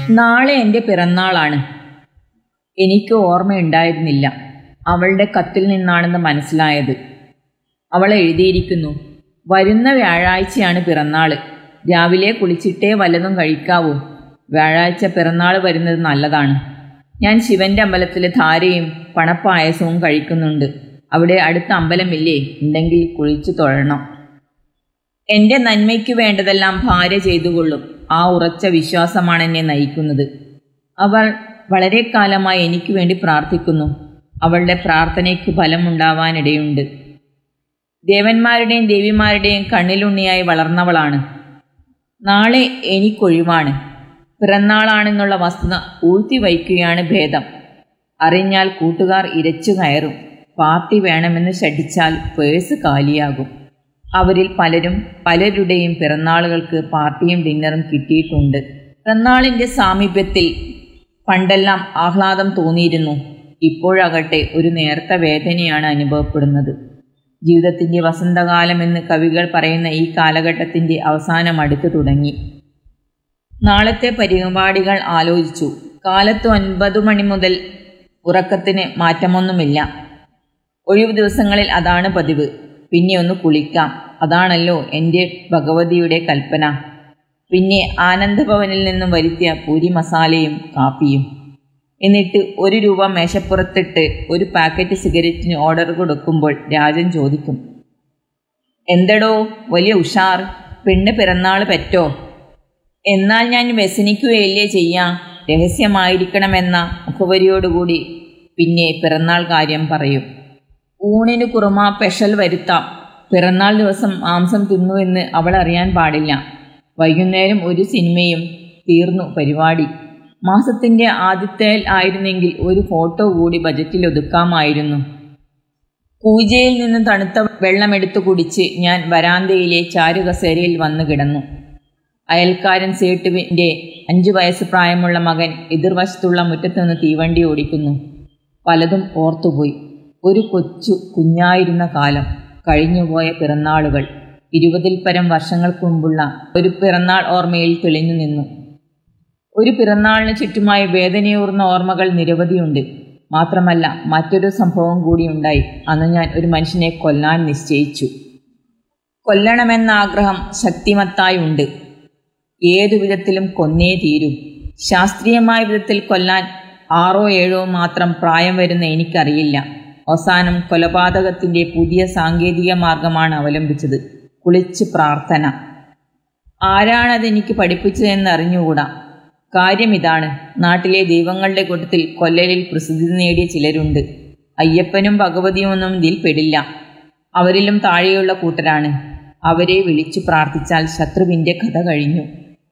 നാളെ എൻ്റെ പിറന്നാളാണ് എനിക്ക് ഓർമ്മയുണ്ടായിരുന്നില്ല അവളുടെ കത്തിൽ നിന്നാണെന്ന് മനസ്സിലായത് അവൾ എഴുതിയിരിക്കുന്നു വരുന്ന വ്യാഴാഴ്ചയാണ് പിറന്നാള് രാവിലെ കുളിച്ചിട്ടേ വല്ലതും കഴിക്കാവൂ വ്യാഴാഴ്ച പിറന്നാൾ വരുന്നത് നല്ലതാണ് ഞാൻ ശിവന്റെ അമ്പലത്തിലെ ധാരയും പണപ്പായസവും കഴിക്കുന്നുണ്ട് അവിടെ അടുത്ത അമ്പലമില്ലേ ഉണ്ടെങ്കിൽ കുളിച്ചു തൊഴണം എന്റെ നന്മയ്ക്ക് വേണ്ടതെല്ലാം ഭാര്യ ചെയ്തുകൊള്ളും ആ ഉറച്ച വിശ്വാസമാണ് എന്നെ നയിക്കുന്നത് അവൾ വളരെ കാലമായി എനിക്ക് വേണ്ടി പ്രാർത്ഥിക്കുന്നു അവളുടെ പ്രാർത്ഥനയ്ക്ക് ഫലമുണ്ടാവാനിടയുണ്ട് ദേവന്മാരുടെയും ദേവിമാരുടെയും കണ്ണിലുണ്ണിയായി വളർന്നവളാണ് നാളെ എനിക്കൊഴിവാണ് പിറന്നാളാണെന്നുള്ള വസ്തുത ഊഴ്ത്തി വയ്ക്കുകയാണ് ഭേദം അറിഞ്ഞാൽ കൂട്ടുകാർ ഇരച്ചു കയറും പാർട്ടി വേണമെന്ന് ശഠിച്ചാൽ പേഴ്സ് കാലിയാകും അവരിൽ പലരും പലരുടെയും പിറന്നാളുകൾക്ക് പാർട്ടിയും ഡിന്നറും കിട്ടിയിട്ടുണ്ട് പിറന്നാളിൻ്റെ സാമീപ്യത്തിൽ പണ്ടെല്ലാം ആഹ്ലാദം തോന്നിയിരുന്നു ഇപ്പോഴാകട്ടെ ഒരു നേർത്ത വേദനയാണ് അനുഭവപ്പെടുന്നത് ജീവിതത്തിൻ്റെ വസന്തകാലമെന്ന് കവികൾ പറയുന്ന ഈ കാലഘട്ടത്തിൻ്റെ അവസാനം അടുത്തു തുടങ്ങി നാളത്തെ പരിപാടികൾ ആലോചിച്ചു കാലത്ത് ഒൻപതു മണി മുതൽ ഉറക്കത്തിന് മാറ്റമൊന്നുമില്ല ഒഴിവു ദിവസങ്ങളിൽ അതാണ് പതിവ് പിന്നെ ഒന്ന് കുളിക്കാം അതാണല്ലോ എൻ്റെ ഭഗവതിയുടെ കൽപ്പന പിന്നെ ആനന്ദഭവനിൽ നിന്നും വരുത്തിയ പൂരി മസാലയും കാപ്പിയും എന്നിട്ട് ഒരു രൂപ മേശപ്പുറത്തിട്ട് ഒരു പാക്കറ്റ് സിഗരറ്റിന് ഓർഡർ കൊടുക്കുമ്പോൾ രാജൻ ചോദിക്കും എന്തടോ വലിയ ഉഷാർ പെണ്ണ് പിറന്നാൾ പറ്റോ എന്നാൽ ഞാൻ വ്യസനിക്കുകയല്ലേ ചെയ്യാം രഹസ്യമായിരിക്കണമെന്ന മുഖവരിയോടുകൂടി പിന്നെ പിറന്നാൾ കാര്യം പറയും ഊണിന് കുറുമ പെഷൽ വരുത്താം പിറന്നാൾ ദിവസം മാംസം തിന്നുവെന്ന് അവൾ അറിയാൻ പാടില്ല വൈകുന്നേരം ഒരു സിനിമയും തീർന്നു പരിപാടി മാസത്തിന്റെ ആദ്യത്തെ ആയിരുന്നെങ്കിൽ ഒരു ഫോട്ടോ കൂടി ബജറ്റിൽ ഒതുക്കാമായിരുന്നു പൂജയിൽ നിന്ന് തണുത്ത വെള്ളമെടുത്തു കുടിച്ച് ഞാൻ വരാന്തയിലെ ചാരുകസേരയിൽ വന്നു കിടന്നു അയൽക്കാരൻ സേട്ടുവിൻ്റെ അഞ്ചു വയസ്സ് പ്രായമുള്ള മകൻ എതിർവശത്തുള്ള മുറ്റത്ത് നിന്ന് തീവണ്ടി ഓടിക്കുന്നു പലതും ഓർത്തുപോയി ഒരു കൊച്ചു കുഞ്ഞായിരുന്ന കാലം കഴിഞ്ഞുപോയ പിറന്നാളുകൾ ഇരുപതിൽ പരം വർഷങ്ങൾക്ക് മുമ്പുള്ള ഒരു പിറന്നാൾ ഓർമ്മയിൽ തെളിഞ്ഞു നിന്നു ഒരു പിറന്നാളിന് ചുറ്റുമായി വേദനയൂർന്ന ഓർമ്മകൾ നിരവധിയുണ്ട് മാത്രമല്ല മറ്റൊരു സംഭവം കൂടിയുണ്ടായി അന്ന് ഞാൻ ഒരു മനുഷ്യനെ കൊല്ലാൻ നിശ്ചയിച്ചു കൊല്ലണമെന്ന ആഗ്രഹം ശക്തിമത്തായി ഉണ്ട് ഏതു വിധത്തിലും കൊന്നേ തീരൂ ശാസ്ത്രീയമായ വിധത്തിൽ കൊല്ലാൻ ആറോ ഏഴോ മാത്രം പ്രായം വരുന്ന എനിക്കറിയില്ല അവസാനം കൊലപാതകത്തിന്റെ പുതിയ സാങ്കേതിക മാർഗമാണ് അവലംബിച്ചത് കുളിച്ച് പ്രാർത്ഥന ആരാണത് എനിക്ക് പഠിപ്പിച്ചതെന്ന് അറിഞ്ഞുകൂടാ കാര്യം ഇതാണ് നാട്ടിലെ ദൈവങ്ങളുടെ കൂട്ടത്തിൽ കൊല്ലലിൽ പ്രസിദ്ധി നേടിയ ചിലരുണ്ട് അയ്യപ്പനും ഭഗവതിയും ഒന്നും ഇതിൽ പെടില്ല അവരിലും താഴെയുള്ള കൂട്ടരാണ് അവരെ വിളിച്ചു പ്രാർത്ഥിച്ചാൽ ശത്രുവിൻ്റെ കഥ കഴിഞ്ഞു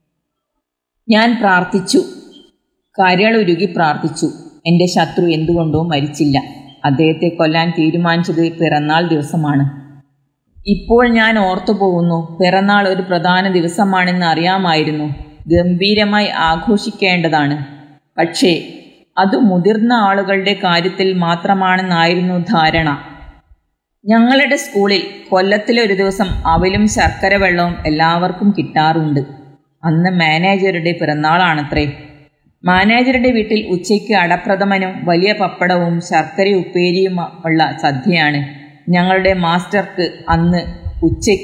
ഞാൻ പ്രാർത്ഥിച്ചു കരൾ ഉരുകി പ്രാർത്ഥിച്ചു എൻ്റെ ശത്രു എന്തുകൊണ്ടോ മരിച്ചില്ല അദ്ദേഹത്തെ കൊല്ലാൻ തീരുമാനിച്ചത് പിറന്നാൾ ദിവസമാണ് ഇപ്പോൾ ഞാൻ ഓർത്തു പോകുന്നു പിറന്നാൾ ഒരു പ്രധാന ദിവസമാണെന്ന് അറിയാമായിരുന്നു ഗംഭീരമായി ആഘോഷിക്കേണ്ടതാണ് പക്ഷേ അത് മുതിർന്ന ആളുകളുടെ കാര്യത്തിൽ മാത്രമാണെന്നായിരുന്നു ധാരണ ഞങ്ങളുടെ സ്കൂളിൽ കൊല്ലത്തിലെ ഒരു ദിവസം അവലും ശർക്കര വെള്ളവും എല്ലാവർക്കും കിട്ടാറുണ്ട് അന്ന് മാനേജറുടെ പിറന്നാളാണത്രേ മാനേജറുടെ വീട്ടിൽ ഉച്ചയ്ക്ക് അടപ്രഥമനും വലിയ പപ്പടവും ശർക്കര ഉപ്പേരിയും ഉള്ള സദ്യയാണ് ഞങ്ങളുടെ മാസ്റ്റർക്ക് അന്ന് ഉച്ചയ്ക്ക്